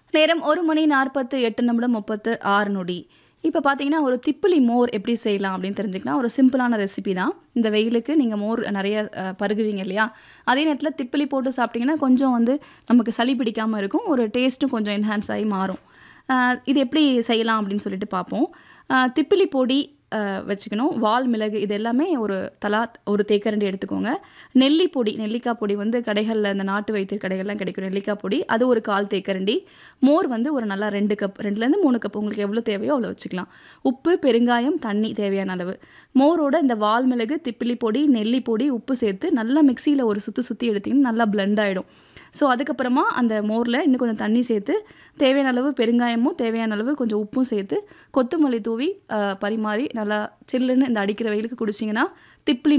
நேரம் ஒரு மணி நாற்பத்து எட்டு நிமிடம் முப்பத்து ஆறு நொடி இப்போ பார்த்தீங்கன்னா ஒரு திப்பிலி மோர் எப்படி செய்யலாம் அப்படின்னு தெரிஞ்சுக்கலாம் ஒரு சிம்பிளான ரெசிபி தான் இந்த வெயிலுக்கு நீங்கள் மோர் நிறைய அஹ், பருகுவீங்க இல்லையா அதே நேரத்தில் திப்பிலி போட்டு சாப்பிட்டீங்கன்னா கொஞ்சம் வந்து நமக்கு சளி பிடிக்காமல் இருக்கும் ஒரு டேஸ்ட்டும் கொஞ்சம் என்ஹான்ஸ் ஆகி மாறும் அஹ், இது எப்படி செய்யலாம் அப்படின்னு சொல்லிட்டு பார்ப்போம் அஹ், திப்பிலி பொடி அஹ், வச்சுக்கணும் வால் மிளகு இது எல்லாமே ஒரு தலா ஒரு தேக்கரண்டி எடுத்துக்கோங்க நெல்லி பொடி நெல்லிக்காய் பொடி வந்து கடைகளில் இந்த நாட்டு வைத்திய கடைகள்லாம் கிடைக்கும் நெல்லிக்காய் பொடி அது ஒரு கால் தேக்கரண்டி மோர் வந்து ஒரு நல்லா ரெண்டு கப் ரெண்டுலேருந்து மூணு கப் உங்களுக்கு எவ்வளோ தேவையோ அவ்வளோ வச்சுக்கலாம் உப்பு பெருங்காயம் தண்ணி தேவையான அளவு மோரோட இந்த வால் மிளகு திப்பிலி பொடி நெல்லி பொடி உப்பு சேர்த்து நல்லா மிக்சியில் ஒரு சுற்றி சுற்றி எடுத்திங்கன்னா நல்லா blend ஆகிடும் ஸோ அதுக்கப்புறமா அந்த மோரில் இன்னும் கொஞ்சம் தண்ணி சேர்த்து தேவையான அளவு பெருங்காயமும் தேவையான அளவு கொஞ்சம் உப்பும் சேர்த்து கொத்தமல்லி தூவி அஹ், பரிமாறி நல்லா சில்லுன்னு இந்த அடிக்கிற வெயிலுக்கு குடிச்சிங்கன்னா திப்ளி